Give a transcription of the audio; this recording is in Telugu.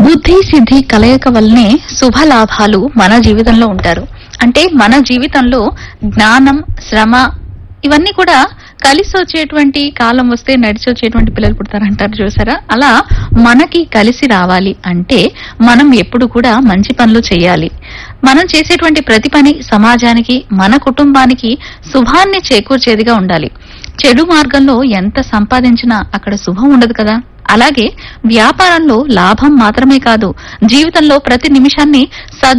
బుద్ధి సిద్ధి కలయిక వల్లనే శుభ లాభాలు మన జీవితంలో ఉంటారు అంటే మన జీవితంలో జ్ఞానం శ్రమ ఇవన్నీ కూడా కలిసి వచ్చేటువంటి కాలం వస్తే నడిచి వచ్చేటువంటి పిల్లలు పుడతారంటారు చూసారా అలా మనకి కలిసి రావాలి అంటే మనం ఎప్పుడు కూడా మంచి పనులు చేయాలి మనం చేసేటువంటి ప్రతి పని సమాజానికి మన కుటుంబానికి శుభాన్ని చేకూర్చేదిగా ఉండాలి చెడు మార్గంలో ఎంత సంపాదించినా అక్కడ శుభం ఉండదు కదా అలాగే వ్యాపారంలో లాభం మాత్రమే కాదు జీవితంలో ప్రతి నిమిషాన్ని సద్